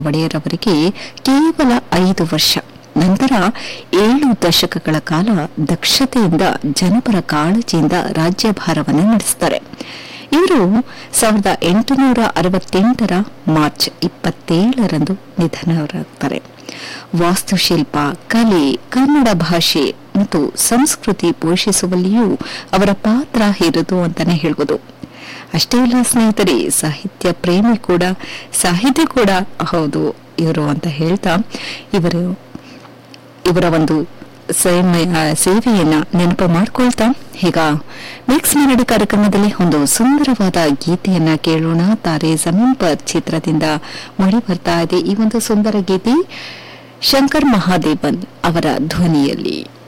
ಒಡೆಯರವರಿಗೆ ಕೇವಲ ಐದು ವರ್ಷ ನಂತರ ಏಳು ದಶಕಗಳ ಕಾಲ ದಕ್ಷತೆಯಿಂದ ಜನಪರ ಕಾಳಜಿಯಿಂದ ರಾಜ್ಯಭಾರವನ್ನು ನಡೆಸುತ್ತಾರೆ ಇವರು ಸಾವಿರದ ಎಂಟುನೂರ ಅರವತ್ತೆಂಟರ ಮಾರ್ಚ್ ಇಪ್ಪತ್ತೇಳರಂದು ನಿಧನರಾಗ್ತಾರೆ ವಾಸ್ತುಶಿಲ್ಪ ಕಲೆ ಕನ್ನಡ ಭಾಷೆ ಮತ್ತು ಸಂಸ್ಕೃತಿ ಪೋಷಿಸುವಲ್ಲಿಯೂ ಅವರ ಪಾತ್ರ ಹಿರಿದು ಅಂತಾನೆ ಹೇಳ್ಬೋದು ಅಷ್ಟೇ ಅಲ್ಲ ಸ್ನೇಹಿತರೆ ಸಾಹಿತ್ಯ ಪ್ರೇಮಿ ಕೂಡ ಸಾಹಿತ್ಯ ಕೂಡ ಹೌದು ಇವರು ಅಂತ ಹೇಳ್ತಾ ಇವರು ಇವರ ಒಂದು ಸೇವೆ- ಸೇವೆಯನ್ನ ನೆನಪು ಮಾಡ್ಕೊಳ್ತಾ ಈಗ ಮಿಕ್ಸ್ ಮೆರಡಿ ಕಾರ್ಯಕ್ರಮದಲ್ಲಿ ಒಂದು ಸುಂದರವಾದ ಗೀತೆಯನ್ನ ಕೇಳೋಣ ತಾರೆ ಜಮೀನ್ ಪರ್ ಚಿತ್ರದಿಂದ ಮೂಡಿ ಬರ್ತಾ ಇದೆ ಈ ಒಂದು ಸುಂದರ ಗೀತೆ ಶಂಕರ್ ಮಹಾದೇವನ್ ಅವರ ಧ್ವನಿಯಲ್ಲಿ